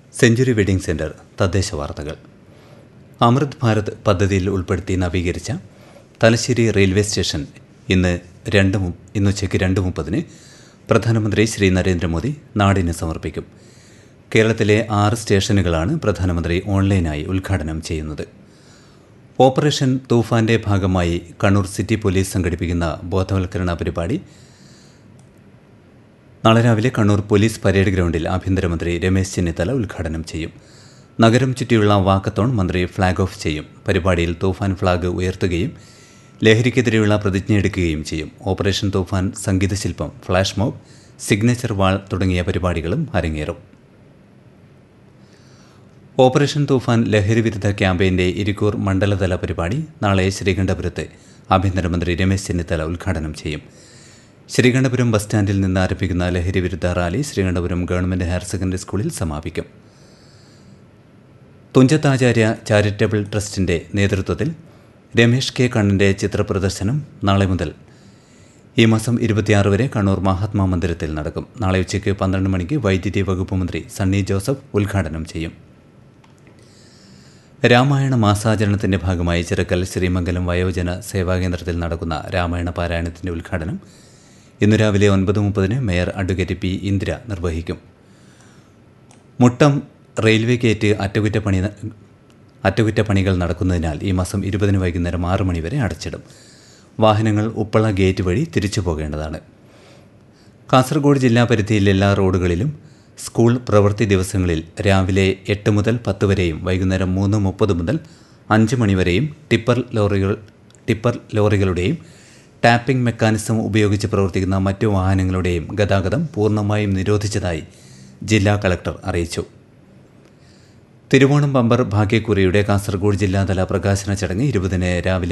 century wedding centre തദ്ദേശ വാർത്തകൾ അമൃത് ഭാരത് പദ്ധതിയിൽ ഉൾപ്പെടുത്തി നവീകരിച്ച തലശ്ശേരി റെയിൽവേ സ്റ്റേഷൻ ഇന്ന് രണ്ട് മു- ഇന്ന് ഉച്ചയ്ക്ക് രണ്ട് മുപ്പതിന് പ്രധാനമന്ത്രി ശ്രീ നരേന്ദ്രമോദി നാടിന് സമർപ്പിക്കും കേരളത്തിലെ ആറ് സ്റ്റേഷനുകളാണ് പ്രധാനമന്ത്രി ഓൺലൈനായി ഉദ്ഘാടനം ചെയ്യുന്നത് ഓപ്പറേഷൻ തൂഫാന്റെ ഭാഗമായി കണ്ണൂർ സിറ്റി പോലീസ് സംഘടിപ്പിക്കുന്ന ബോധവൽക്കരണ പരിപാടി നാളെ രാവിലെ കണ്ണൂർ പോലീസ് പരേഡ് ഗ്രൗണ്ടിൽ ആഭ്യന്തരമന്ത്രി രമേശ് ചെന്നിത്തല ഉദ്ഘാടനം ചെയ്യും നഗരം ചുറ്റിയുള്ള വാക്കത്തോൺ മന്ത്രി ഫ്ളാഗ് ഓഫ് ചെയ്യും പരിപാടിയിൽ തൂഫാൻ ഫ്ളാഗ് ഉയർത്തുകയും ലഹരിക്കെതിരെയുള്ള പ്രതിജ്ഞയെടുക്കുകയും ചെയ്യും ഓപ്പറേഷൻ തൂഫാൻ സംഗീതശില്പം ഫ്ലാഷ് മോബ് സിഗ്നേച്ചർ വാൾ തുടങ്ങിയ പരിപാടികളും അരങ്ങേറും ഓപ്പറേഷൻ തൂഫാൻ ലഹരിവിരുദ്ധ ക്യാമ്പയിന്റെ ഇരിക്കൂർ മണ്ഡലതല പരിപാടി നാളെ ശ്രീകണ്ഠപുരത്ത് ആഭ്യന്തരമന്ത്രി രമേശ് ചെന്നിത്തല ഉദ്ഘാടനം ചെയ്യും ശ്രീകണ്ഠപുരം ബസ് സ്റ്റാൻഡിൽ നിന്ന് ആരംഭിക്കുന്ന ലഹരിവിരുദ്ധ rally Sreekandapuram government higher secondary സ്കൂളിൽ സമാപിക്കും തുഞ്ചത്താചാര്യ ചാരിറ്റബിൾ ട്രസ്റ്റിന്റെ നേതൃത്വത്തിൽ രമേഷ് കെ കണ്ണന്റെ ചിത്രപ്രദർശനം നാളെ മുതൽ ഈ മാസം ഇരുപത്തിയാറ് വരെ കണ്ണൂർ മഹാത്മാ മന്ദിരത്തിൽ നടക്കും നാളെ ഉച്ചയ്ക്ക് പന്ത്രണ്ട് മണിക്ക് വൈദ്യുതി വകുപ്പ് മന്ത്രി സണ്ണി ജോസഫ് ഉദ്ഘാടനം ചെയ്യും രാമായണ മാസാചരണത്തിന്റെ ഭാഗമായി ചിറക്കൽ ശ്രീമംഗലം വയോജന സേവാകേന്ദ്രത്തിൽ നടക്കുന്ന രാമായണ പാരായണത്തിന്റെ ഉദ്ഘാടനം ഇന്ന് രാവിലെ ഒൻപത് മുപ്പതിന് മേയർ അഡ്വക്കേറ്റ് പി ഇന്ദിര നിർവഹിക്കും മുട്ടം റെയിൽവേ ഗേറ്റ് അറ്റകുറ്റപ്പണി അറ്റകുറ്റപ്പണികൾ നടക്കുന്നതിനാൽ ഈ മാസം ഇരുപതിന് വൈകുന്നേരം ആറ് മണിവരെ അടച്ചിടും വാഹനങ്ങൾ ഉപ്പള ഗേറ്റ് വഴി തിരിച്ചു പോകേണ്ടതാണ് കാസർഗോഡ് ജില്ലാ പരിധിയിൽ എല്ലാ റോഡുകളിലും സ്കൂൾ പ്രവൃത്തി ദിവസങ്ങളിൽ രാവിലെ എട്ട് മുതൽ പത്ത് വരെയും വൈകുന്നേരം മൂന്ന് മുപ്പത് മുതൽ അഞ്ച് മണിവരെയും ടിപ്പർ ലോറികൾ ടിപ്പർ ലോറികളുടെയും ടാപ്പിംഗ് മെക്കാനിസം ഉപയോഗിച്ച് പ്രവർത്തിക്കുന്ന മറ്റു വാഹനങ്ങളുടെയും ഗതാഗതം പൂർണ്ണമായും നിരോധിച്ചതായി ജില്ലാ കളക്ടർ അറിയിച്ചു തിരുവോണം ബമ്പർ ഭാഗ്യക്കുറിയുടെ കാസർഗോഡ് ജില്ലാതല പ്രകാശന ചടങ്ങ് ഇരുപതിന് രാവിലെ